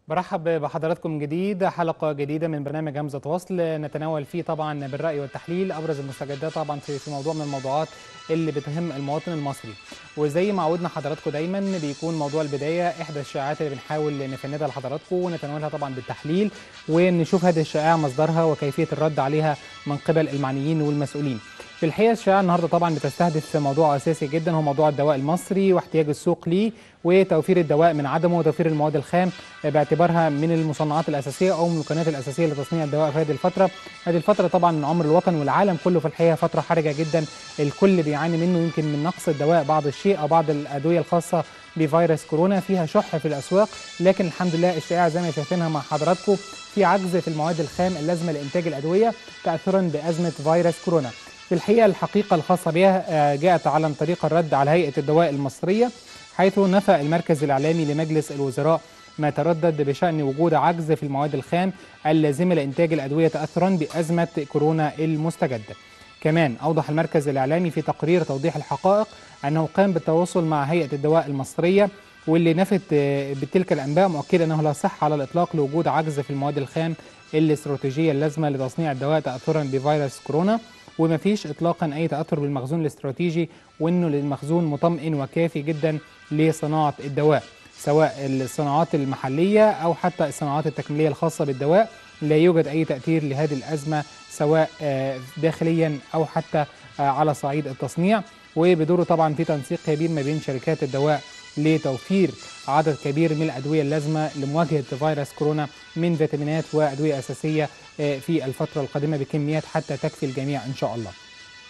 برحب بحضراتكم من جديد حلقة جديدة من برنامج همزة وصل نتناول فيه طبعا بالرأي والتحليل أبرز المستجدات طبعا في في موضوع من الموضوعات اللي بتهم المواطن المصري وزي ما عودنا حضراتكم دايما بيكون موضوع البداية إحدى الشائعات اللي بنحاول نفندها لحضراتكم ونتناولها طبعا بالتحليل ونشوف هذه الشائعة مصدرها وكيفية الرد عليها من قبل المعنيين والمسؤولين في الحقيقه الشائعه النهارده طبعا بتستهدف موضوع اساسي جدا هو موضوع الدواء المصري واحتياج السوق ليه وتوفير الدواء من عدمه وتوفير المواد الخام باعتبارها من المصنعات الاساسيه او من المكونات الاساسيه لتصنيع الدواء في هذه الفتره. هذه الفتره طبعا من عمر الوطن والعالم كله في الحقيقه فتره حرجه جدا الكل بيعاني منه يمكن من نقص الدواء بعض الشيء او بعض الادويه الخاصه بفيروس كورونا فيها شح في الاسواق لكن الحمد لله الشائعه زي ما شايفينها مع حضراتكم في عجز في المواد الخام اللازمه لانتاج الادويه تاثرا بازمه فيروس كورونا. في الحقيقة الحقيقة الخاصة بها جاءت على طريق الرد على هيئة الدواء المصرية حيث نفى المركز الإعلامي لمجلس الوزراء ما تردد بشأن وجود عجز في المواد الخام اللازمة لإنتاج الأدوية تأثرا بأزمة كورونا المستجدة كمان أوضح المركز الإعلامي في تقرير توضيح الحقائق أنه قام بالتواصل مع هيئة الدواء المصرية واللي نفت بتلك الأنباء مؤكدة أنه لا صحة على الإطلاق لوجود عجز في المواد الخام الاستراتيجية اللازمة لتصنيع الدواء تأثرا بفيروس كورونا وما فيش اطلاقا اي تاثر بالمخزون الاستراتيجي وانه المخزون مطمئن وكافي جدا لصناعه الدواء سواء الصناعات المحليه او حتى الصناعات التكميليه الخاصه بالدواء لا يوجد اي تاثير لهذه الازمه سواء داخليا او حتى على صعيد التصنيع وبدوره طبعا في تنسيق كبير ما بين شركات الدواء لتوفير عدد كبير من الادويه اللازمه لمواجهه فيروس كورونا من فيتامينات وادويه اساسيه في الفتره القادمه بكميات حتى تكفي الجميع ان شاء الله.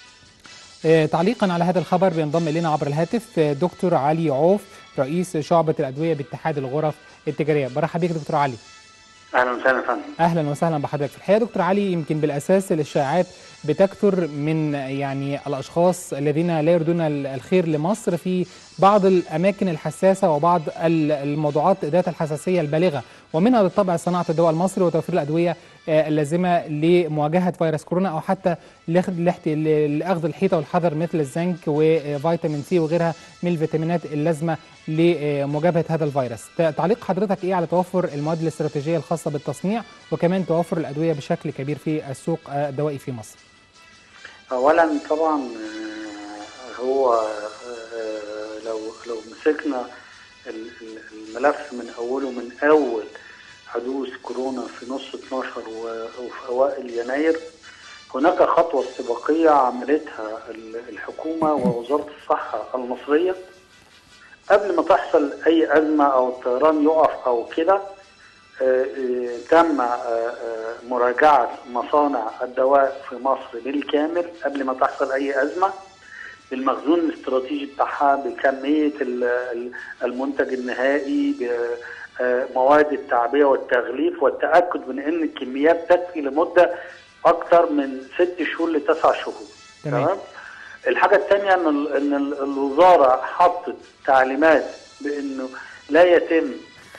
تعليقا على هذا الخبر بينضم الينا عبر الهاتف دكتور علي عوف رئيس شعبه الادويه باتحاد الغرف التجاريه. برحب بيك دكتور علي. اهلا وسهلا فندم اهلا وسهلا بحضرتك في الحقيقه دكتور علي يمكن بالاساس الاشاعات بتكثر من يعني الاشخاص الذين لا يريدون الخير لمصر في بعض الاماكن الحساسه وبعض الموضوعات ذات الحساسيه البالغه ومنها بالطبع صناعه الدواء المصري وتوفير الادويه اللازمه لمواجهه فيروس كورونا او حتى لاخذ الحيطه والحذر مثل الزنك وفيتامين سي وغيرها من الفيتامينات اللازمه لمجابهه هذا الفيروس. تعليق حضرتك ايه على توفر المواد الاستراتيجيه الخاصه بالتصنيع وكمان توفر الادويه بشكل كبير في السوق الدوائي في مصر؟ اولا طبعا هو لو لو مسكنا الملف من اوله من اول حدوث كورونا في نص 12 وفي اوائل يناير هناك خطوه استباقيه عملتها الحكومه ووزاره الصحه المصريه قبل ما تحصل اي ازمه او الطيران يقف او كده تم مراجعه مصانع الدواء في مصر بالكامل قبل ما تحصل اي ازمه بالمخزون الاستراتيجي بتاعها بكميه المنتج النهائي مواد التعبئه والتغليف والتاكد من ان الكميات تكفي لمده اكثر من ست شهور لتسع شهور تمام الحاجه الثانيه ان ان الوزاره حطت تعليمات بانه لا يتم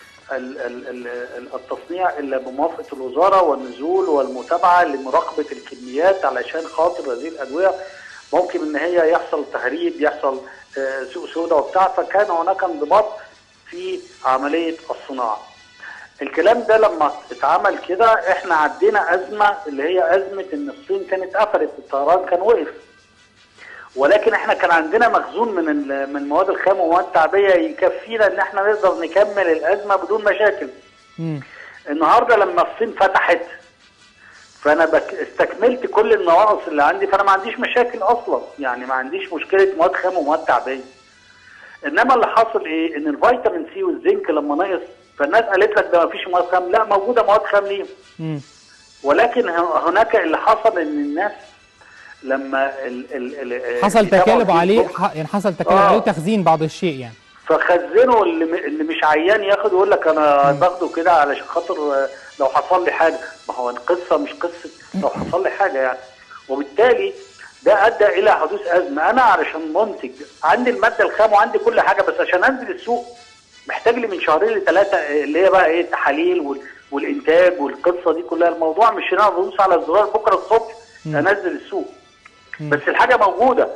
التصنيع الا بموافقه الوزاره والنزول والمتابعه لمراقبه الكميات علشان خاطر هذه الادويه ممكن ان هي يحصل تهريب يحصل سوق سوداء وبتاع فكان هناك انضباط في عمليه الصناعه. الكلام ده لما اتعمل كده احنا عدينا ازمه اللي هي ازمه ان الصين كانت قفلت الطيران كان وقف. ولكن احنا كان عندنا مخزون من من المواد الخام ومواد تعبيه يكفينا ان احنا نقدر نكمل الازمه بدون مشاكل. م. النهارده لما الصين فتحت فانا بك استكملت كل النواقص اللي عندي فانا ما عنديش مشاكل اصلا يعني ما عنديش مشكله مواد خام ومواد تعبيه. انما اللي حصل ايه؟ ان الفيتامين سي والزنك لما نقص فالناس قالت لك ده ما فيش مواد خام، لا موجوده مواد خام ليهم. ولكن هناك اللي حصل ان الناس لما ال ال ال حصل تكالب عليه يعني حصل تكالب آه عليه تخزين بعض الشيء يعني. فخزنوا اللي اللي مش عيان ياخد يقول لك انا باخده كده علشان خاطر لو حصل لي حاجه، ما هو القصه مش قصه لو حصل لي حاجه يعني. وبالتالي ده ادى الى حدوث ازمه انا علشان منتج عندي الماده الخام وعندي كل حاجه بس عشان انزل السوق محتاج لي من شهرين لثلاثه اللي هي بقى ايه التحاليل والانتاج والقصه دي كلها الموضوع مش ان انا بدوس على الزرار بكره الصبح انزل السوق بس الحاجه موجوده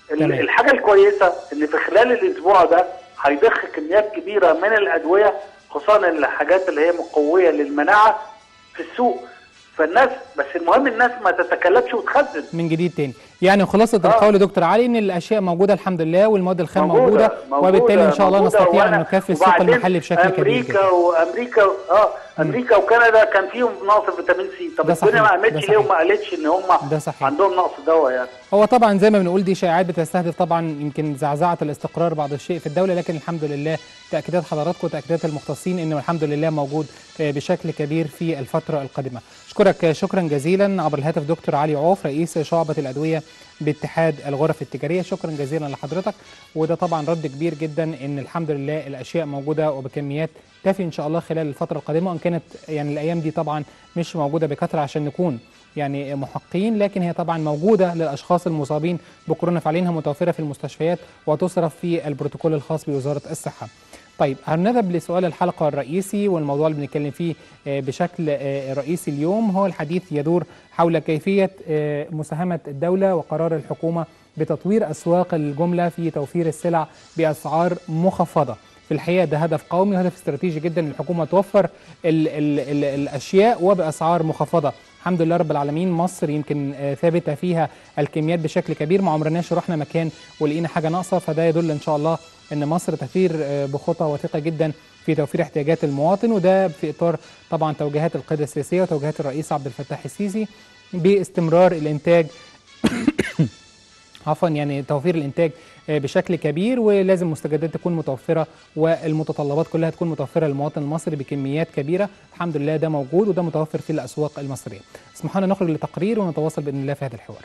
الحاجه الكويسه ان في خلال الاسبوع ده هيضخ كميات كبيره من الادويه خصوصا الحاجات اللي هي مقويه للمناعه في السوق فالناس بس المهم الناس ما تتكلفش وتخزن من جديد تاني يعني خلاصه آه. القول دكتور علي ان الاشياء موجوده الحمد لله والمواد الخام موجوده, موجودة- موجودة- وبالتالي ان شاء الله موجودة نستطيع ان وأنا- نكفي السوق وبعدين المحلي بشكل كبير امريكا جدا وامريكا اه امريكا وكندا كان فيهم نقص فيتامين سي طب ده الدنيا ما صحيح، ده قامتش ليه صحيح. وما قالتش ان هم ده صحيح. عندهم نقص دواء يعني هو طبعا زي ما بنقول دي شائعات بتستهدف طبعا يمكن زعزعه الاستقرار بعض الشيء في الدوله لكن الحمد لله تاكيدات حضراتكم وتاكيدات المختصين انه الحمد لله موجود آه، بشكل كبير في الفتره القادمه. اشكرك آه، شكرا جزيلا عبر الهاتف دكتور علي عوف رئيس شعبه الادويه باتحاد الغرف التجاريه شكرا جزيلا لحضرتك وده طبعا رد كبير جدا ان الحمد لله الاشياء موجوده وبكميات تفي ان شاء الله خلال الفتره القادمه وان كانت يعني الايام دي طبعا مش موجوده بكثره عشان نكون يعني محقين لكن هي طبعا موجوده للاشخاص المصابين بكورونا فعلينها متوفره في المستشفيات وتصرف في البروتوكول الخاص بوزاره الصحه. طيب هنذهب لسؤال الحلقه الرئيسي والموضوع اللي بنتكلم فيه آه، بشكل آه، رئيسي اليوم هو الحديث يدور حول كيفيه آه، مساهمه الدوله وقرار الحكومه بتطوير اسواق الجمله في توفير السلع باسعار مخفضه. في الحقيقه ده هدف قومي وهدف استراتيجي جدا الحكومه توفر ال ال ال الاشياء وباسعار مخفضه الحمد لله رب العالمين مصر يمكن آه، ثابته فيها الكميات بشكل كبير ما عمرناش رحنا مكان ولقينا حاجه ناقصه فده يدل ان شاء الله ان مصر تسير آه، بخطى وثيقه جدا في توفير احتياجات المواطن وده في اطار طبعا توجيهات القياده السياسيه وتوجيهات الرئيس عبد الفتاح السيسي باستمرار الانتاج عفوا يعني توفير الانتاج آه، بشكل كبير ولازم مستجدات تكون متوفره والمتطلبات كلها تكون متوفره للمواطن المصري بكميات كبيره الحمد لله ده موجود وده متوفر في الاسواق المصريه اسمحوا لنا نخرج لتقرير ونتواصل باذن الله في هذا الحوار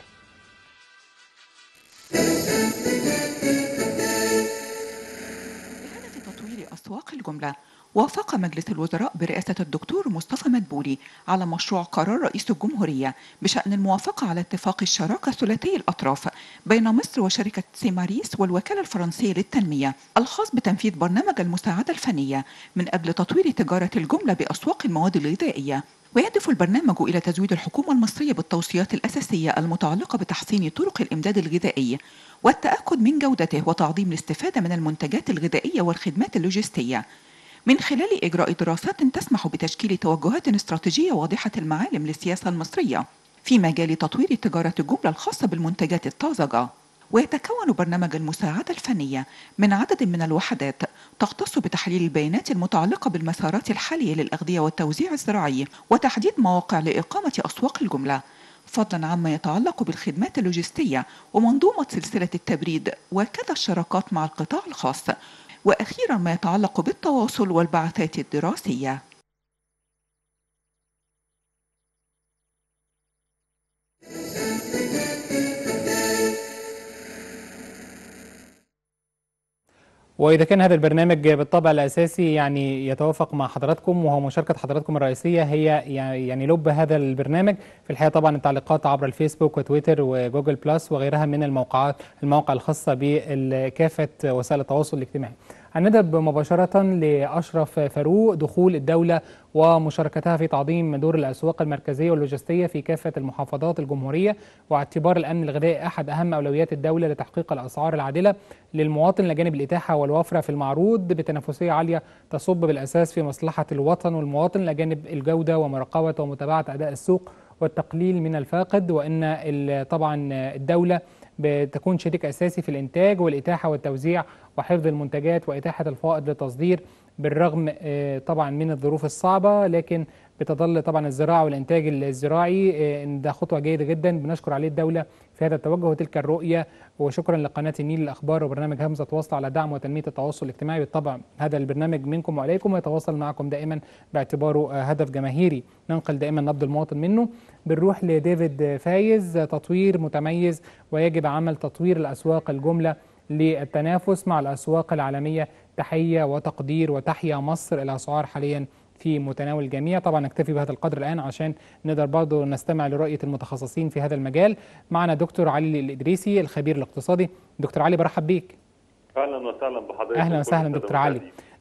بهدف تطوير أسواق الجملة وافق مجلس الوزراء برئاسة الدكتور مصطفى مدبولي على مشروع قرار رئيس الجمهورية بشأن الموافقة على اتفاق الشراكة ثلاثي الأطراف بين مصر وشركة سيماريس والوكالة الفرنسية للتنمية الخاص بتنفيذ برنامج المساعدة الفنية من أجل تطوير تجارة الجملة بأسواق المواد الغذائية ويهدف البرنامج إلى تزويد الحكومة المصرية بالتوصيات الأساسية المتعلقة بتحسين طرق الإمداد الغذائي والتأكد من جودته وتعظيم الاستفادة من المنتجات الغذائية والخدمات اللوجستية من خلال إجراء دراسات تسمح بتشكيل توجهات استراتيجية واضحة المعالم للسياسة المصرية في مجال تطوير تجارة الجملة الخاصة بالمنتجات الطازجة ويتكون برنامج المساعدة الفنية من عدد من الوحدات تختص بتحليل البيانات المتعلقة بالمسارات الحالية للأغذية والتوزيع الزراعي وتحديد مواقع لإقامة أسواق الجملة فضلا عما يتعلق بالخدمات اللوجستية ومنظومة سلسلة التبريد وكذا الشراكات مع القطاع الخاص وأخيرا ما يتعلق بالتواصل والبعثات الدراسية واذا كان هذا البرنامج بالطبع الاساسي يعني يتوافق مع حضراتكم وهو مشاركه حضراتكم الرئيسيه هي يعني لب هذا البرنامج في الحقيقه طبعا التعليقات عبر الفيسبوك وتويتر وجوجل بلس وغيرها من الموقعات المواقع الخاصه بكافه وسائل التواصل الاجتماعي. هنذهب مباشرة لأشرف فاروق دخول الدولة ومشاركتها في تعظيم دور الأسواق المركزية واللوجستية في كافة المحافظات الجمهورية واعتبار الأمن الغذائي أحد أهم أولويات الدولة لتحقيق الأسعار العادلة للمواطن لجانب الإتاحة والوفرة في المعروض بتنافسية عالية تصب بالأساس في مصلحة الوطن والمواطن لجانب الجودة ومراقبة ومتابعة أداء السوق والتقليل من الفاقد وأن طبعا الدولة بتكون شريك أساسي في الإنتاج والإتاحة والتوزيع وحفظ المنتجات وإتاحة الفائض للتصدير بالرغم طبعا من الظروف الصعبة لكن بتظل طبعا الزراعة والإنتاج الزراعي إن ده خطوة جيدة جدا بنشكر عليه الدولة في هذا التوجه وتلك الرؤية وشكرا لقناة النيل للأخبار وبرنامج همزة وصل على دعم وتنمية التواصل الاجتماعي بالطبع هذا البرنامج منكم وعليكم ويتواصل معكم دائما باعتباره هدف جماهيري ننقل دائما نبض المواطن منه بنروح لديفيد فايز تطوير متميز ويجب عمل تطوير الأسواق الجملة للتنافس مع الأسواق العالمية تحية وتقدير وتحيا مصر الأسعار حاليا في متناول الجميع طبعا نكتفي بهذا القدر الآن عشان نقدر برضه نستمع لرؤية المتخصصين في هذا المجال معنا دكتور علي الإدريسي الخبير الاقتصادي دكتور علي برحب بيك اهلا وسهلا بحضرتك اهلا وسهلا دكتور علي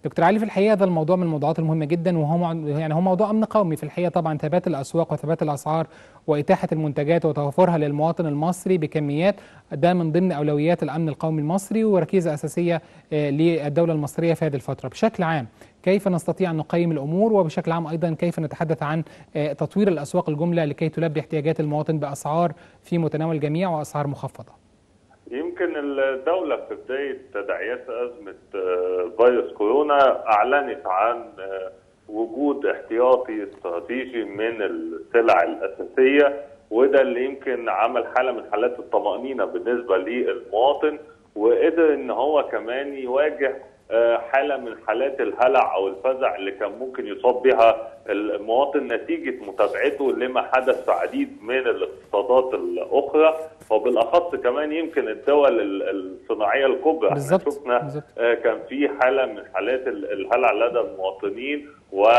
دكتور علي في الحقيقه ده الموضوع من الموضوعات المهمه جدا وهو يعني هو موضوع امن قومي في الحقيقه طبعا ثبات الاسواق وثبات الاسعار واتاحه المنتجات وتوفرها للمواطن المصري بكميات ده من ضمن اولويات الامن القومي المصري وركيزه اساسيه للدوله المصريه في هذه الفتره بشكل عام كيف نستطيع ان نقيم الامور وبشكل عام ايضا كيف نتحدث عن تطوير الاسواق الجمله لكي تلبي احتياجات المواطن باسعار في متناول الجميع واسعار مخفضه يمكن الدولة في بداية تداعيات أزمة فيروس كورونا أعلنت عن وجود احتياطي استراتيجي من السلع الأساسية وده اللي يمكن عمل حالة من حالات الطمأنينة بالنسبة للمواطن وقدر إن هو كمان يواجه حالة من حالات الهلع أو الفزع اللي كان ممكن يصاب بها المواطن نتيجة متابعته لما حدث في عديد من الاقتصادات الأخرى وبالأخص كمان يمكن الدول الصناعية الكبرى بالزبط. شفنا بالزبط. كان في حالة من حالات الهلع لدى المواطنين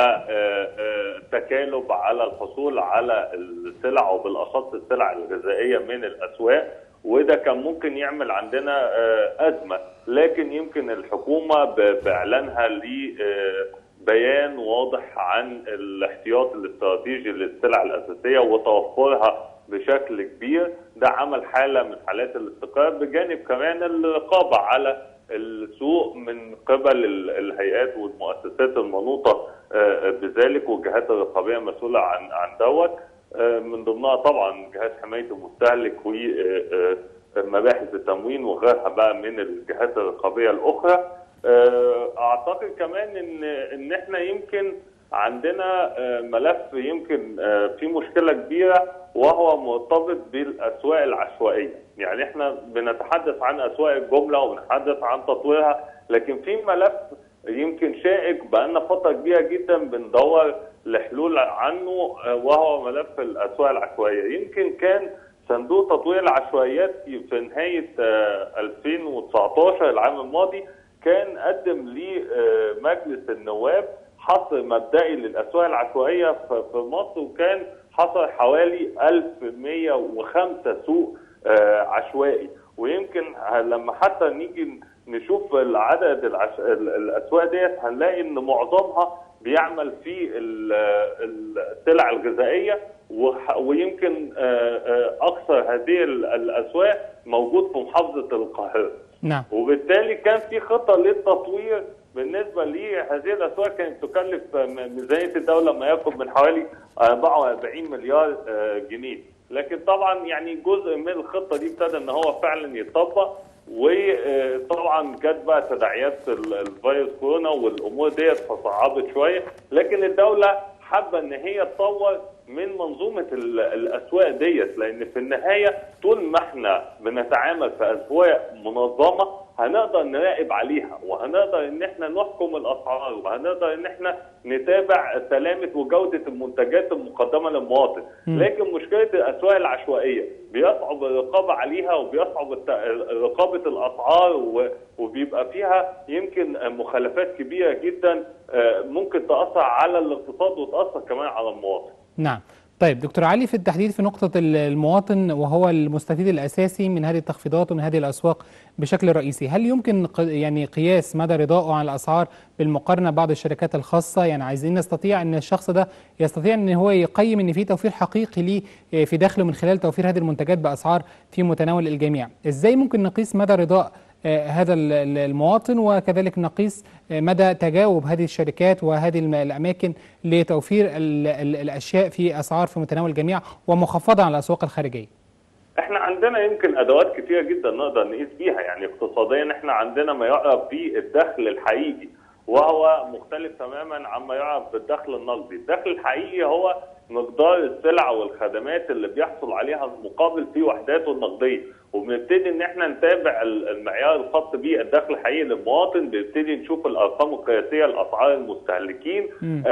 والتكالب على الحصول على السلع وبالأخص السلع الغذائية من الأسواق وده كان ممكن يعمل عندنا أزمة لكن يمكن الحكومة بإعلانها لبيان واضح عن الاحتياط الاستراتيجي للسلع الأساسية وتوفرها بشكل كبير ده عمل حالة من حالات الاستقرار بجانب كمان الرقابة على السوق من قبل الهيئات والمؤسسات المنوطة بذلك والجهات الرقابية مسؤولة عن عن دوت من ضمنها طبعا جهاز حماية المستهلك ومباحث التموين وغيرها بقى من الجهات الرقابية الأخرى أعتقد كمان إن إن إحنا يمكن عندنا ملف يمكن في مشكلة كبيرة وهو مرتبط بالأسواق العشوائية يعني احنا بنتحدث عن أسواق الجملة وبنتحدث عن تطويرها لكن في ملف يمكن شائك بقالنا فترة كبيرة جدا بندور لحلول عنه وهو ملف الأسواق العشوائية يمكن كان صندوق تطوير العشوائيات في نهاية 2019 العام الماضي كان قدم لمجلس النواب حصر مبدئي للأسواق العشوائية في مصر وكان حصل حوالي 1105 سوق عشوائي ويمكن لما حتى نيجي نشوف العدد العش... الاسواق ديت هنلاقي ان معظمها بيعمل في السلع الغذائيه ويمكن اكثر هذه الاسواق موجود في محافظه القاهره. نعم. وبالتالي كان في خطه للتطوير بالنسبه لهذه الاسواق كانت تكلف ميزانيه الدوله ما يقرب من حوالي 44 مليار جنيه. لكن طبعا يعني جزء من الخطه دي ابتدى ان هو فعلا يتطبق وطبعا جت بقى تداعيات الفيروس كورونا والامور ديت فصعبت شويه لكن الدوله حابه ان هي تطور من منظومه الاسواق ديت لان في النهايه طول ما احنا بنتعامل في اسواق منظمه هنقدر نراقب عليها وهنقدر ان احنا نحكم الاسعار وهنقدر ان احنا نتابع سلامه وجوده المنتجات المقدمه للمواطن لكن مشكله الاسواق العشوائيه بيصعب الرقابه عليها وبيصعب رقابه الاسعار وبيبقى فيها يمكن مخالفات كبيره جدا ممكن تاثر على الاقتصاد وتاثر كمان على المواطن نعم طيب دكتور علي في التحديد في نقطة المواطن وهو المستفيد الأساسي من هذه التخفيضات ومن هذه الأسواق بشكل رئيسي هل يمكن يعني قياس مدى رضائه عن الأسعار بالمقارنة بعض الشركات الخاصة يعني عايزين نستطيع أن الشخص ده يستطيع أن هو يقيم أن في توفير حقيقي ليه في دخله من خلال توفير هذه المنتجات بأسعار في متناول الجميع إزاي ممكن نقيس مدى رضاء هذا المواطن وكذلك نقيس مدى تجاوب هذه الشركات وهذه الاماكن لتوفير الاشياء في اسعار في متناول الجميع ومخفضه على الاسواق الخارجيه. احنا عندنا يمكن ادوات كثيره جدا نقدر نقيس بيها يعني اقتصاديا احنا عندنا ما يعرف بالدخل الحقيقي وهو مختلف تماما عما يعرف بالدخل النقدي، الدخل الحقيقي هو مقدار السلع والخدمات اللي بيحصل عليها المقابل في وحداته النقديه وبنبتدي ان احنا نتابع المعيار الخاص به الدخل الحقيقي للمواطن بنبتدي نشوف الارقام القياسيه لاسعار المستهلكين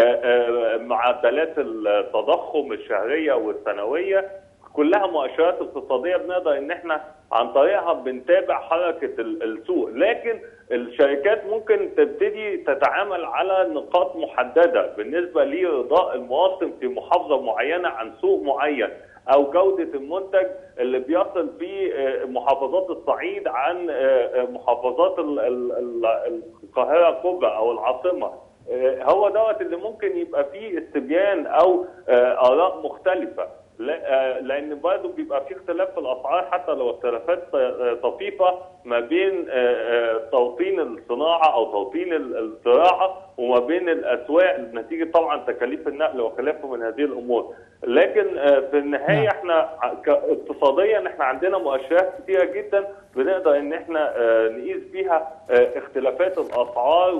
معدلات التضخم الشهريه والسنويه كلها مؤشرات اقتصاديه بنقدر ان احنا عن طريقها بنتابع حركه السوق لكن الشركات ممكن تبتدي تتعامل على نقاط محدده بالنسبه لرضاء المواطن في محافظه معينه عن سوق معين او جوده المنتج اللي بيصل في آه، محافظات الصعيد عن آه، آه، محافظات ال- ال- ال- القاهره الكبرى او العاصمه آه، هو دوت اللي ممكن يبقى فيه استبيان او آه، اراء مختلفه لا- آه، لان برضه بيبقى في اختلاف في الاسعار حتى لو اختلافات آه، طفيفه ما بين آه، آه، توطين الصناعه او توطين ال- الزراعه وما بين الاسواق نتيجه طبعا تكاليف النقل وخلافه من هذه الامور لكن آه، في النهايه نعم. احنا ع- ك- اقتصاديا احنا عندنا مؤشرات كثيره جدا بنقدر ان احنا آه، نقيس بيها آه، اختلافات الاسعار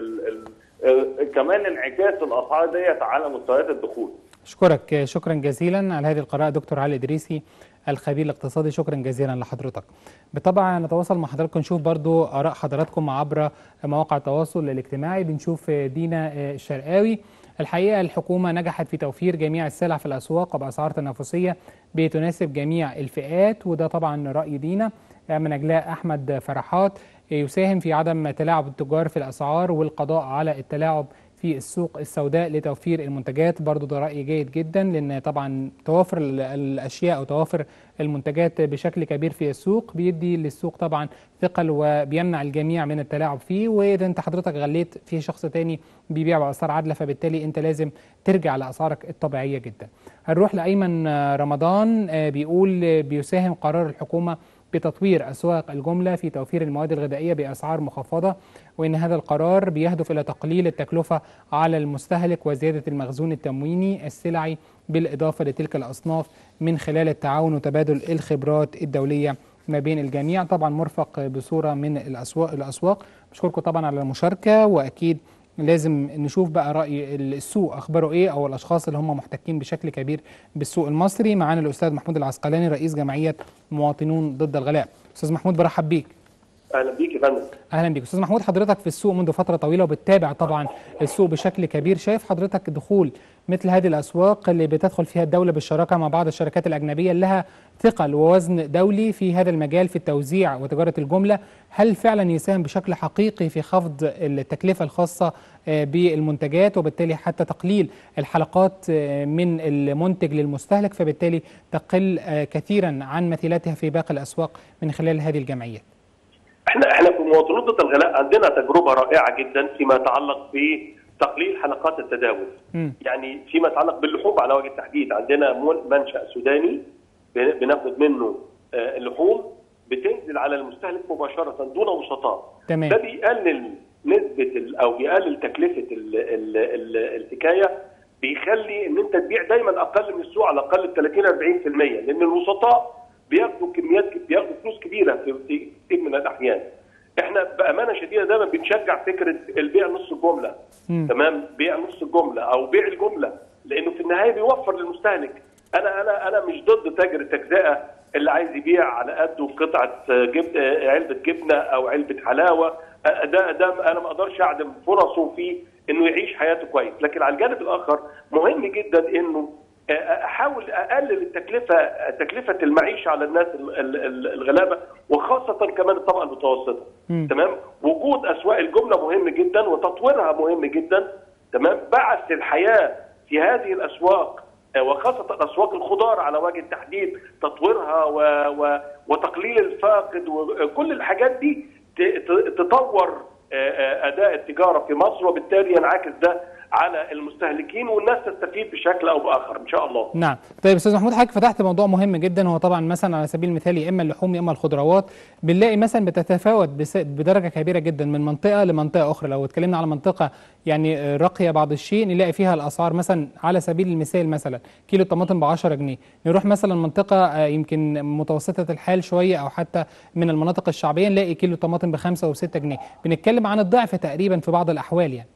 وكمان انعكاس الاسعار ديت على مستويات الدخول أشكرك شكرا جزيلا على هذه القراءة دكتور علي إدريسي الخبير الاقتصادي شكرا جزيلا لحضرتك بالطبع نتواصل مع حضراتكم نشوف برضو آراء حضراتكم عبر مواقع التواصل الاجتماعي بنشوف دينا الشرقاوي الحقيقة الحكومة نجحت في توفير جميع السلع في الأسواق وبأسعار تنافسية بتناسب جميع الفئات وده طبعا رأي دينا من أجلاء أحمد فرحات يساهم في عدم تلاعب التجار في الأسعار والقضاء على التلاعب في السوق السوداء لتوفير المنتجات برضو ده رأي جيد جدا لأن طبعا توافر ال- الأشياء أو توافر المنتجات بشكل كبير في السوق بيدي للسوق طبعا ثقل وبيمنع الجميع من التلاعب فيه وإذا أنت حضرتك غليت في شخص تاني بيبيع بأسعار عادلة فبالتالي أنت لازم ترجع لأسعارك الطبيعية جدا هنروح لأيمن رمضان آه، بيقول آه، بيساهم قرار الحكومة بتطوير أسواق الجملة في توفير المواد الغذائية بأسعار مخفضة وإن هذا القرار بيهدف إلى تقليل التكلفة على المستهلك وزيادة المخزون التمويني السلعي بالإضافة لتلك الأصناف من خلال التعاون وتبادل الخبرات الدولية ما بين الجميع طبعا مرفق بصورة من الأسواق الأسواق بشكركم طبعا على المشاركة وأكيد لازم نشوف بقى رأي السوق أخباره إيه أو الأشخاص اللي هم محتكين بشكل كبير بالسوق المصري معانا الأستاذ محمود العسقلاني رئيس جمعية مواطنون ضد الغلاء أستاذ محمود برحب بيك اهلا بيك يا فندم اهلا بيك استاذ محمود حضرتك في السوق منذ فتره طويله وبتتابع طبعا السوق بشكل كبير شايف حضرتك دخول مثل هذه الاسواق اللي بتدخل فيها الدوله بالشراكه مع بعض الشركات الاجنبيه اللي لها ثقل ووزن دولي في هذا المجال في التوزيع وتجاره الجمله هل فعلا يساهم بشكل حقيقي في خفض التكلفه الخاصه آه، بالمنتجات وبالتالي حتى تقليل الحلقات آه، من المنتج للمستهلك فبالتالي تقل آه، كثيرا عن مثيلاتها في باقي الاسواق من خلال هذه الجمعيات احنا احنا في مواطنون ضد الغلاء عندنا تجربه رائعه جدا فيما يتعلق بتقليل حلقات التداول مم. يعني فيما يتعلق باللحوم على وجه التحديد عندنا من- منشا سوداني بن- بناخد منه آه، اللحوم بتنزل على المستهلك مباشره دون وسطاء تمام. ده بيقلل نسبه ال- او بيقلل تكلفه ال- ال- ال- الحكايه بيخلي ان انت تبيع دايما اقل من السوق على الاقل 30 40% لان الوسطاء بياخدوا كميات بياخدوا فلوس كبيره في في كتير من الاحيان. احنا بامانه شديده دايما بنشجع فكره البيع نص الجمله مم. تمام بيع نص الجمله او بيع الجمله لانه في النهايه بيوفر للمستهلك انا انا انا مش ضد تاجر التجزئه اللي عايز يبيع على قده قطعه جب... علبه جبنه او علبه حلاوه ده ده انا ما اقدرش اعدم فرصه في انه يعيش حياته كويس لكن على الجانب الاخر مهم جدا انه احاول اقلل التكلفه تكلفه المعيشه على الناس ال- ال- ال- الغلابه وخاصه كمان الطبقه المتوسطه مم. تمام وجود اسواق الجمله مهم جدا وتطويرها مهم جدا تمام بعث الحياه في هذه الاسواق آه، وخاصه اسواق الخضار على وجه التحديد تطويرها و... و... وتقليل الفاقد وكل الحاجات دي ت... ت- تطور آه، آه، اداء التجاره في مصر وبالتالي ينعكس ده على المستهلكين والناس تستفيد بشكل او باخر ان شاء الله نعم طيب استاذ محمود حضرتك فتحت موضوع مهم جدا هو طبعا مثلا على سبيل المثال يا اما اللحوم يا اما الخضروات بنلاقي مثلا بتتفاوت بس- بدرجه كبيره جدا من منطقه لمنطقه اخرى لو اتكلمنا على منطقه يعني آه، راقيه بعض الشيء نلاقي فيها الاسعار مثلا على سبيل المثال مثلا كيلو الطماطم ب 10 جنيه نروح مثلا منطقه آه، يمكن متوسطه الحال شويه او حتى من المناطق الشعبيه نلاقي كيلو الطماطم بخمسة وستة جنيه بنتكلم عن الضعف تقريبا في بعض الاحوال يعني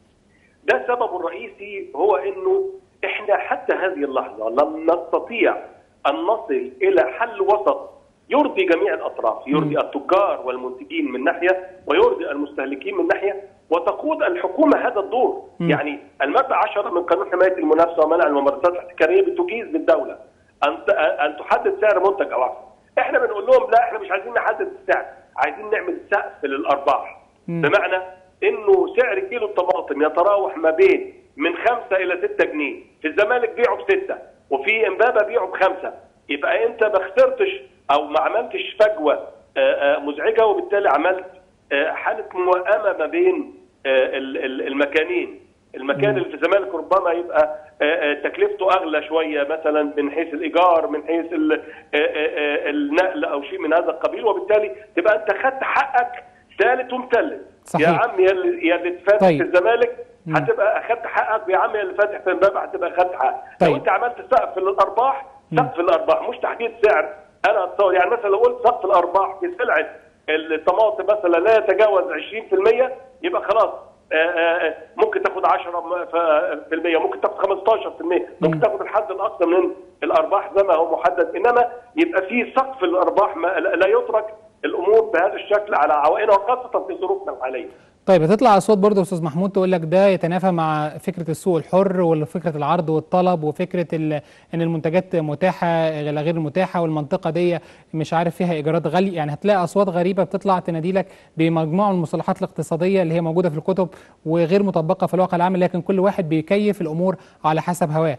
ده السبب الرئيسي هو انه احنا حتى هذه اللحظه لم نستطيع ان نصل الى حل وسط يرضي جميع الاطراف، يرضي التجار والمنتجين من ناحيه ويرضي المستهلكين من ناحيه وتقود الحكومه هذا الدور، مم. يعني الماده 10 من قانون حمايه المنافسه ومنع الممارسات الاحتكاريه بتجيز للدوله ان ت- ان تحدد سعر منتج او اكثر. احنا بنقول لهم لا احنا مش عايزين نحدد السعر، عايزين نعمل سقف للارباح. مم. بمعنى انه سعر كيلو الطماطم يتراوح ما بين من 5 الى 6 جنيه، في الزمالك بيعه بستة وفي امبابه بيعه بخمسه يبقى انت ما خسرتش او ما عملتش فجوه آه، آه، مزعجه وبالتالي عملت آه، حاله موائمه ما بين آه، ال- ال- المكانين المكان اللي في الزمالك ربما يبقى آه، آه، تكلفته اغلى شويه مثلا من حيث الايجار من حيث ال- آه، آه، آه، النقل او شيء من هذا القبيل وبالتالي تبقى انت خدت حقك ثالث ومثلث صحيح. يا عم يا اللي يا اللي فاتح طيب. في الزمالك مم. هتبقى اخدت حقك ويا عم يا اللي فاتح في امبابه هتبقى اخدت حقك طيب. لو انت عملت سقف للارباح سقف الارباح مش تحديد سعر انا اتصور يعني مثلا لو قلت سقف الارباح في سلعه الطماطم مثلا لا يتجاوز 20% يبقى خلاص آه، آه، ممكن تاخد 10 في المية ممكن تاخد 15% ممكن تاخد الحد الاقصى من الارباح زي ما هو محدد انما يبقى في سقف الارباح ما لا يترك الامور بهذا الشكل على عوائلنا وخاصه في ظروفنا الحاليه طيب هتطلع اصوات برضه يا استاذ محمود تقول لك ده يتنافى مع فكره السوق الحر وفكره العرض والطلب وفكره ال- ان المنتجات متاحه الى غير متاحه والمنطقه دي مش عارف فيها ايجارات غاليه يعني هتلاقي اصوات غريبه بتطلع تنادي لك بمجموعه من المصطلحات الاقتصاديه اللي هي موجوده في الكتب وغير مطبقه في الواقع العام لكن كل واحد بيكيف الامور على حسب هواه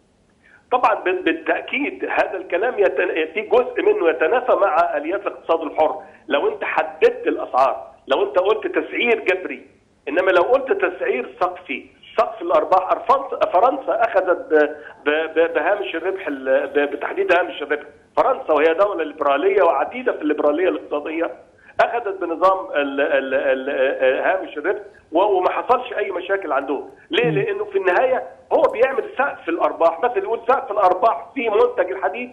طبعا بال- بالتاكيد هذا الكلام يتن... في جزء منه يتنافى مع اليات الاقتصاد الحر لو انت حددت الاسعار لو انت قلت تسعير جبري انما لو قلت تسعير سقفي سقف الارباح فرنسا فرنسا اخذت ب... ب... ب... بهامش الربح ال... ب... بتحديد هامش الربح فرنسا وهي دوله ليبراليه وعديده في الليبراليه الاقتصاديه اخذت بنظام ال ال ال هامش الربح و- وما حصلش اي مشاكل عندهم ليه لانه في النهايه هو بيعمل سقف الارباح مثلا يقول سقف الارباح في منتج الحديد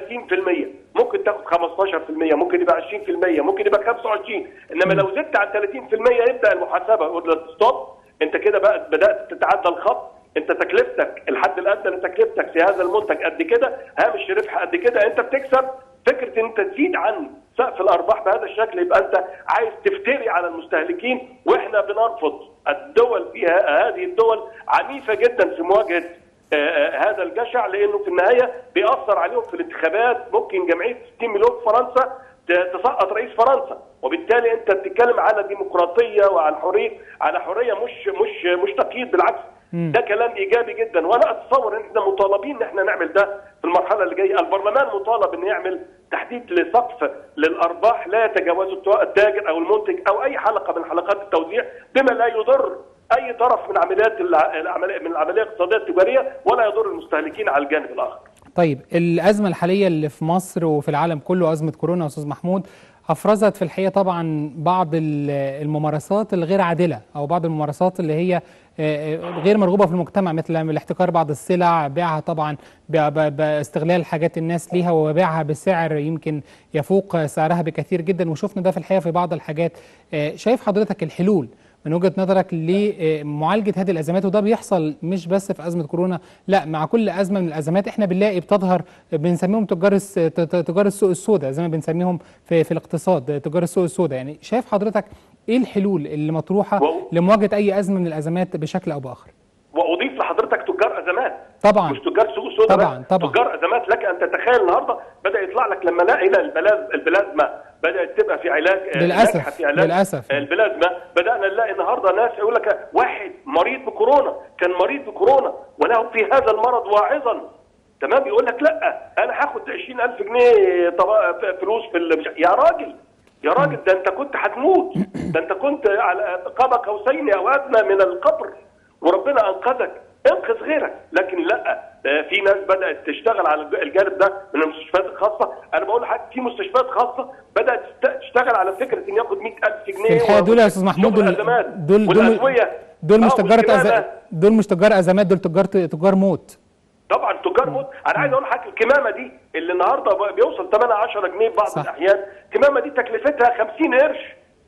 30% ممكن تاخد 15% ممكن يبقى 20% ممكن يبقى 25 انما لو زدت عن 30% يبدا المحاسبه يقول لك ستوب انت كده بقى بدات تتعدى الخط انت تكلفتك الحد الادنى لتكلفتك في هذا المنتج قد كده هامش الربح قد كده انت بتكسب فكره ان انت تزيد عن سقف الارباح بهذا الشكل يبقى انت عايز تفتري على المستهلكين واحنا بنرفض الدول فيها هذه الدول عنيفه جدا في مواجهه آه، آه، هذا الجشع لانه في النهايه بيأثر عليهم في الانتخابات ممكن جمعيه 60 مليون في فرنسا ت- تسقط رئيس فرنسا وبالتالي انت بتتكلم على ديمقراطيه وعلى حريه على حريه مش مش مش تقييد بالعكس ده كلام ايجابي جدا وانا اتصور ان احنا مطالبين ان احنا نعمل ده في المرحله اللي جايه البرلمان مطالب ان يعمل تحديد لسقف للارباح لا يتجاوزه التو- التاجر او المنتج او اي حلقه من حلقات التوزيع بما لا يضر اي طرف من عمليات الع- العمليه من العمليه الاقتصاديه التجاريه ولا يضر المستهلكين على الجانب الاخر طيب الأزمة الحالية اللي في مصر وفي العالم كله أزمة كورونا يا أستاذ محمود أفرزت في الحقيقة طبعا بعض ال- الممارسات الغير عادلة أو بعض الممارسات اللي هي آه، آه، غير مرغوبة في المجتمع مثل الاحتكار بعض السلع بيعها طبعا ب- ب- باستغلال حاجات الناس ليها وبيعها بسعر يمكن يفوق سعرها بكثير جدا وشفنا ده في الحقيقة في بعض الحاجات آه، شايف حضرتك الحلول من وجهة نظرك لمعالجة هذه الأزمات وده بيحصل مش بس في أزمة كورونا لا مع كل أزمة من الأزمات احنا بنلاقي بتظهر بنسميهم تجار الس- ت- ت- تجار السوق السوداء زي ما بنسميهم في في الاقتصاد تجار السوق السوداء يعني شايف حضرتك ايه الحلول اللي مطروحة و- لمواجهة أي أزمة من الأزمات بشكل أو بآخر واضيف لحضرتك تجار ازمات طبعا مش تجار سوق سوداء طبعاً، بس. طبعاً. تجار ازمات لك ان تتخيل النهارده بدا يطلع لك لما لقينا البلاز البلازما بدات تبقى في علاج آه، للأسف، ناجحة في علاج للأسف. البلازما بدانا نلاقي النهارده ناس يقول لك واحد مريض بكورونا كان مريض بكورونا وله في هذا المرض واعظا تمام يقول لك لا انا هاخد 20000 جنيه طب- ف- فلوس في ال- يا راجل يا راجل ده انت كنت هتموت ده انت كنت على قاب قوسين او ادنى من القبر وربنا انقذك انقذ غيرك لكن لا آه، في ناس بدات تشتغل على الج- الجانب ده من المستشفيات الخاصه انا بقول لحضرتك في مستشفيات خاصه بدات تست- تشتغل على فكره ان ياخد 100000 جنيه في الحقيقة دول يا أستاذ محمود شغل دول أزمات. دول دول, والادويه دول مش آه، تجارة والكمامة. أزمات دول مش تجار أزمات دول تجار تجار موت طبعا تجار موت انا عايز اقول لحضرتك الكمامه دي اللي النهارده ب- بيوصل ثمنها 10 جنيه في بعض صح. الاحيان الكمامه دي تكلفتها 50 قرش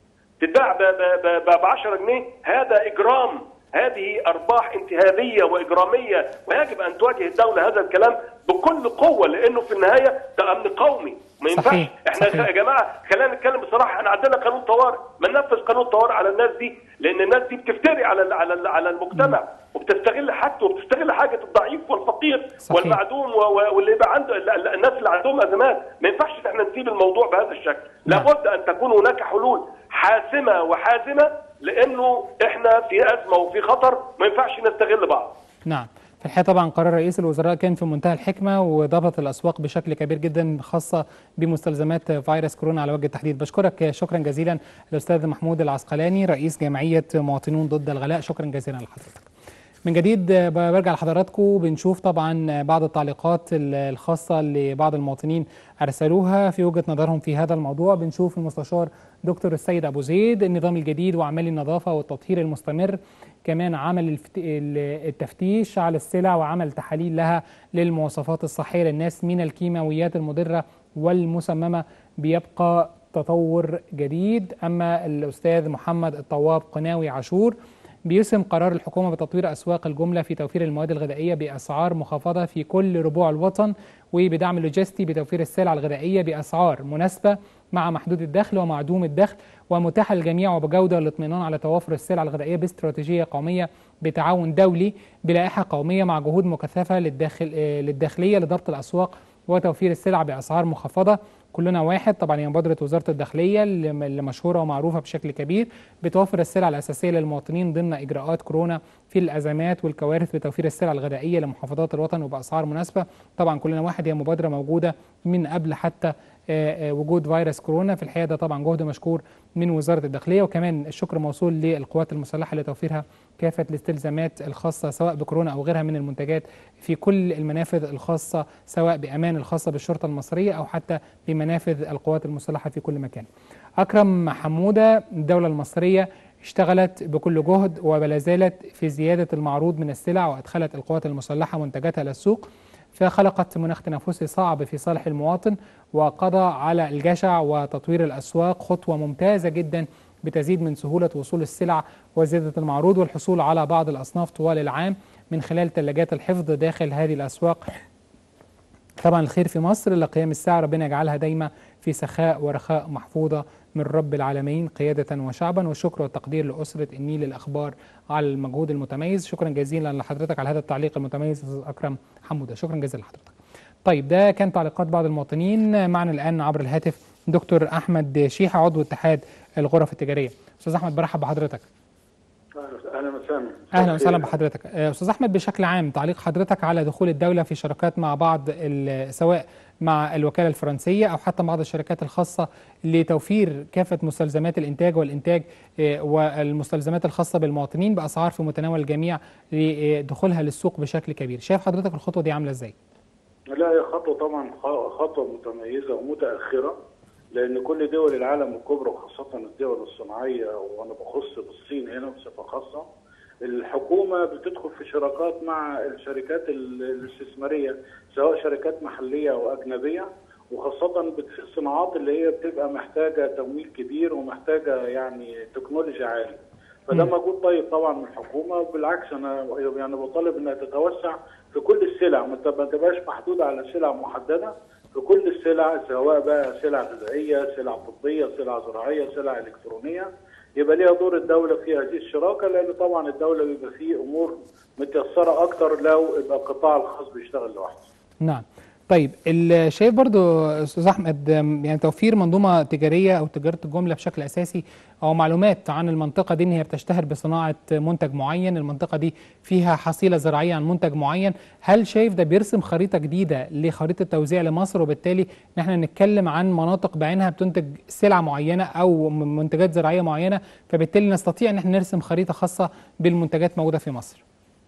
تتباع ب 10 جنيه هذا اجرام هذه ارباح انتهابيه واجراميه ويجب ان تواجه الدوله هذا الكلام بكل قوه لانه في النهايه ده امن قومي ما ينفعش صحيح، احنا صحيح. يا جماعه خلينا نتكلم بصراحه احنا عندنا قانون طوارئ ما ننفذ قانون طوارئ على الناس دي لان الناس دي بتفتري على ال- على ال- على المجتمع وبتستغل حاجته وبتستغل حاجه الضعيف والفقير صحيح. والمعدوم و- و- واللي يبقى عنده ال- ال- الناس اللي عندهم ازمات ما ينفعش ان احنا نسيب الموضوع بهذا الشكل نعم. لابد ان تكون هناك حلول حاسمه وحازمه لانه احنا في ازمه وفي خطر ما ينفعش نستغل بعض نعم في الحقيقه طبعا قرار رئيس الوزراء كان في منتهى الحكمه وضبط الاسواق بشكل كبير جدا خاصه بمستلزمات فيروس كورونا على وجه التحديد بشكرك شكرا جزيلا الاستاذ محمود العسقلاني رئيس جمعيه مواطنون ضد الغلاء شكرا جزيلا لحضرتك من جديد برجع لحضراتكم بنشوف طبعا بعض التعليقات الخاصة لبعض المواطنين أرسلوها في وجهة نظرهم في هذا الموضوع بنشوف المستشار دكتور السيد أبو زيد النظام الجديد وأعمال النظافة والتطهير المستمر كمان عمل التفتيش على السلع وعمل تحاليل لها للمواصفات الصحية للناس من الكيماويات المضرة والمسممة بيبقى تطور جديد أما الأستاذ محمد الطواب قناوي عاشور بيسهم قرار الحكومة بتطوير أسواق الجملة في توفير المواد الغذائية بأسعار مخفضة في كل ربوع الوطن وبدعم لوجستي بتوفير السلع الغذائية بأسعار مناسبة مع محدود الدخل ومعدوم الدخل ومتاحة للجميع وبجودة والاطمئنان على توافر السلع الغذائية باستراتيجية قومية بتعاون دولي بلائحة قومية مع جهود مكثفة للداخل للداخلية لضبط الأسواق وتوفير السلع بأسعار مخفضة كلنا واحد طبعا هي مبادره وزاره الداخليه اللي مشهوره ومعروفه بشكل كبير بتوفر السلع الاساسيه للمواطنين ضمن اجراءات كورونا في الازمات والكوارث بتوفير السلع الغذائيه لمحافظات الوطن وباسعار مناسبه طبعا كلنا واحد هي مبادره موجوده من قبل حتى وجود فيروس كورونا في الحقيقه ده طبعا جهد مشكور من وزاره الداخليه وكمان الشكر موصول للقوات المسلحه لتوفيرها كافه الاستلزامات الخاصه سواء بكورونا او غيرها من المنتجات في كل المنافذ الخاصه سواء بامان الخاصه بالشرطه المصريه او حتى بمنافذ القوات المسلحه في كل مكان. اكرم حموده الدوله المصريه اشتغلت بكل جهد ولا زالت في زياده المعروض من السلع وادخلت القوات المسلحه منتجاتها للسوق فخلقت مناخ تنافسي صعب في صالح المواطن وقضى على الجشع وتطوير الاسواق خطوه ممتازه جدا بتزيد من سهوله وصول السلع وزياده المعروض والحصول على بعض الاصناف طوال العام من خلال ثلاجات الحفظ داخل هذه الاسواق. طبعا الخير في مصر لقيام الساعه ربنا يجعلها دايما في سخاء ورخاء محفوظه من رب العالمين قيادة وشعبا والشكر والتقدير لأسرة النيل للأخبار على المجهود المتميز شكرا جزيلا لحضرتك على هذا التعليق المتميز أستاذ أكرم حمودة شكرا جزيلا لحضرتك طيب ده كان تعليقات بعض المواطنين معنا الآن عبر الهاتف دكتور أحمد شيحة عضو اتحاد الغرف التجارية أستاذ أحمد برحب بحضرتك اهلا وسهلا اهلا وسهلا بحضرتك استاذ احمد بشكل عام تعليق حضرتك على دخول الدوله في شراكات مع بعض سواء مع الوكاله الفرنسيه او حتى بعض الشركات الخاصه لتوفير كافه مستلزمات الانتاج والانتاج والمستلزمات الخاصه بالمواطنين باسعار في متناول الجميع لدخولها للسوق بشكل كبير شايف حضرتك الخطوه دي عامله ازاي لا هي خطوه طبعا خطوه متميزه ومتاخره لان كل دول العالم الكبرى وخاصه الدول الصناعيه وانا بخص بالصين هنا بصفه خاصه الحكومه بتدخل في شراكات مع الشركات الاستثماريه سواء شركات محليه او اجنبيه وخاصه في الصناعات اللي هي بتبقى محتاجه تمويل كبير ومحتاجه يعني تكنولوجيا عاليه فده مجهود طيب طبعا من الحكومه وبالعكس انا يعني بطالب انها تتوسع في كل السلع ما تبقاش محدوده على سلع محدده في كل السلع سواء بقى سلع غذائيه، سلع طبيه، سلع زراعيه، سلع الكترونيه يبقى ليها دور الدوله في هذه الشراكه لان طبعا الدوله بيبقى فيه امور متيسره اكتر لو يبقى القطاع الخاص بيشتغل لوحده. نعم. طيب شايف برضو استاذ احمد يعني توفير منظومه تجاريه او تجاره الجمله بشكل اساسي او معلومات عن المنطقه دي ان هي بتشتهر بصناعه منتج معين، المنطقه دي فيها حصيله زراعيه عن منتج معين، هل شايف ده بيرسم خريطه جديده لخريطه التوزيع لمصر وبالتالي ان احنا نتكلم عن مناطق بعينها بتنتج سلعه معينه او منتجات زراعيه معينه، فبالتالي نستطيع ان احنا نرسم خريطه خاصه بالمنتجات موجوده في مصر.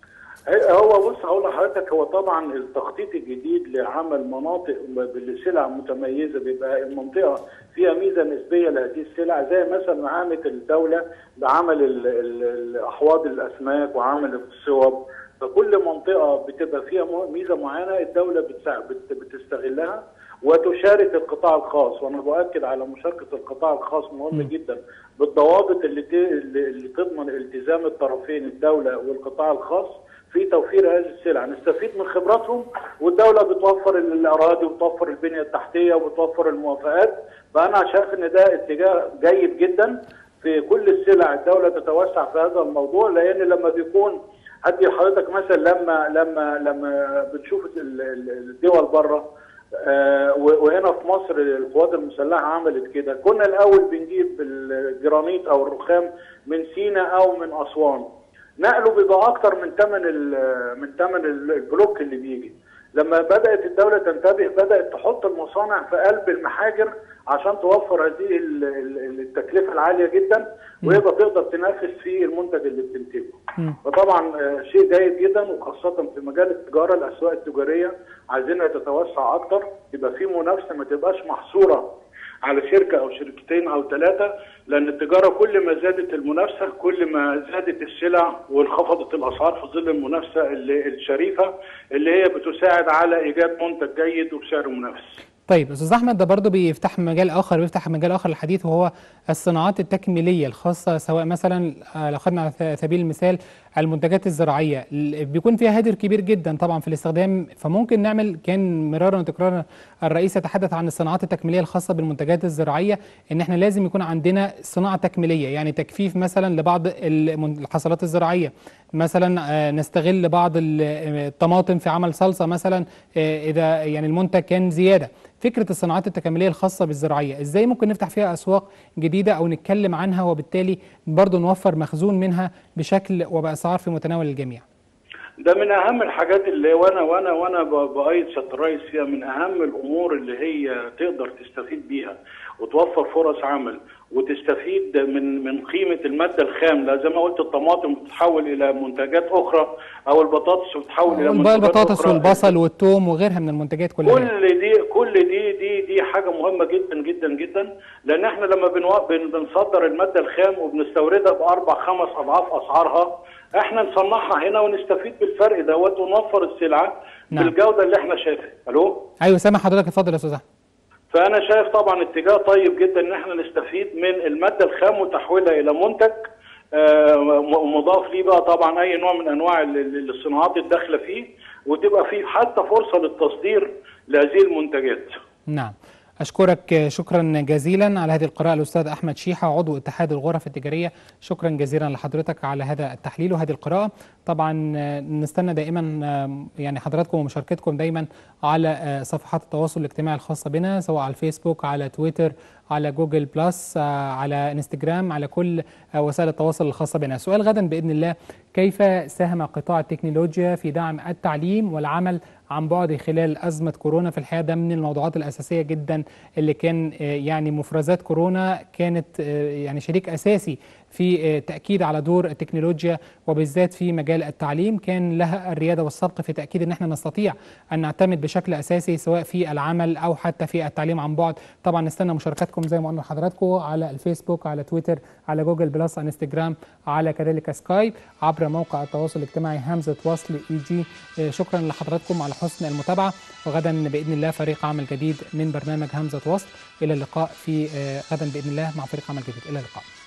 هو بص هقول لحضرتك هو طبعا التخطيط الجديد لعمل مناطق بسلع متميزه بيبقى المنطقه فيها ميزه نسبيه لهذه السلع زي مثلا ما عملت الدوله بعمل احواض الاسماك وعمل الصوب فكل منطقه بتبقى فيها ميزه معينه الدوله بتستغلها وتشارك القطاع الخاص وانا باكد على مشاركه القطاع الخاص مهم جدا بالضوابط اللي اللي تضمن التزام الطرفين الدوله والقطاع الخاص في توفير هذه السلع نستفيد من خبراتهم والدوله بتوفر الاراضي وبتوفر البنيه التحتيه وبتوفر الموافقات فانا شايف ان ده اتجاه جيد جدا في كل السلع الدوله تتوسع في هذا الموضوع لان لما بيكون هدي لحضرتك مثلا لما لما لما بنشوف الدول بره آه وهنا في مصر القوات المسلحه عملت كده كنا الاول بنجيب الجرانيت او الرخام من سينا او من اسوان نقله بيبقى اكتر من ثمن من ثمن البلوك اللي بيجي لما بدات الدوله تنتبه بدات تحط المصانع في قلب المحاجر عشان توفر هذه ال- ال- التكلفه العاليه جدا ويبقى تقدر تنافس في المنتج اللي بتنتجه. مم. فطبعا آه، شيء جيد جدا وخاصه في مجال التجاره الاسواق التجاريه عايزينها تتوسع اكتر يبقى في منافسه ما تبقاش محصوره على شركه او شركتين او ثلاثه لان التجاره كل ما زادت المنافسه كل ما زادت السلع وانخفضت الاسعار في ظل المنافسه اللي- الشريفه اللي هي بتساعد على ايجاد منتج جيد وبسعر منافس. طيب استاذ احمد ده برضه بيفتح مجال اخر بيفتح مجال اخر للحديث وهو الصناعات التكميليه الخاصه سواء مثلا آه، لو خدنا على س- سبيل المثال المنتجات الزراعيه ال- بيكون فيها هدر كبير جدا طبعا في الاستخدام فممكن نعمل كان مرارا وتكرارا الرئيس يتحدث عن الصناعات التكميليه الخاصه بالمنتجات الزراعيه ان احنا لازم يكون عندنا صناعه تكميليه يعني تكفيف مثلا لبعض المن- الحصلات الزراعيه مثلا آه، نستغل بعض ال- آه، الطماطم في عمل صلصه مثلا آه، اذا يعني المنتج كان زياده فكره الصناعات التكامليه الخاصه بالزراعيه ازاي ممكن نفتح فيها اسواق جديده او نتكلم عنها وبالتالي برضه نوفر مخزون منها بشكل وباسعار في متناول الجميع ده من اهم الحاجات اللي وانا وانا وانا ب- بايد سياده الرئيس فيها من اهم الامور اللي هي تقدر تستفيد بيها وتوفر فرص عمل وتستفيد من من قيمه الماده الخام لا زي ما قلت الطماطم بتتحول الى منتجات اخرى او البطاطس بتتحول الى منتجات البطاطس أخرى. والبصل والثوم وغيرها من المنتجات كلها كل دي كل دي دي دي حاجه مهمه جدا جدا جدا لان احنا لما بنو- بن- بنصدر الماده الخام وبنستوردها باربع خمس اضعاف اسعارها احنا نصنعها هنا ونستفيد بالفرق دوت ونوفر السلعه نعم. بالجوده اللي احنا شايفينها الو ايوه سامع حضرتك اتفضل يا استاذ احمد فانا شايف طبعا اتجاه طيب جدا ان احنا نستفيد من الماده الخام وتحويلها الى منتج آه، م- مضاف ليه بقى طبعا اي نوع من انواع ال- ال- الصناعات الداخله فيه وتبقى فيه حتى فرصه للتصدير لهذه المنتجات نعم أشكرك شكرا جزيلا على هذه القراءة الأستاذ أحمد شيحة عضو اتحاد الغرف التجارية شكرا جزيلا لحضرتك على هذا التحليل وهذه القراءة طبعا آه، نستنى دائما آه، يعني حضراتكم ومشاركتكم دايما على آه، صفحات التواصل الاجتماعي الخاصة بنا سواء على الفيسبوك على تويتر على جوجل بلس آه، على انستجرام على كل آه، وسائل التواصل الخاصة بنا سؤال غدا بإذن الله كيف ساهم قطاع التكنولوجيا في دعم التعليم والعمل عن بعد خلال أزمة كورونا في الحقيقة ده من الموضوعات الأساسية جدا اللي كان آه، يعني مفرزات كورونا كانت آه، يعني شريك أساسي في آه، تأكيد على دور التكنولوجيا وبالذات في مجال التعليم كان لها الريادة والسبق في تأكيد أن احنا نستطيع أن نعتمد بشكل أساسي سواء في العمل أو حتى في التعليم عن بعد طبعا نستنى مشاركاتكم زي ما قلنا لحضراتكم على الفيسبوك على تويتر على جوجل بلس انستجرام على كذلك سكايب عبر موقع التواصل الاجتماعي همزة وصل اي جي آه، شكرا لحضراتكم على حسن المتابعة وغدا بإذن الله فريق عمل جديد من برنامج همزة وصل إلى اللقاء في آه، غدا بإذن الله مع فريق عمل جديد إلى اللقاء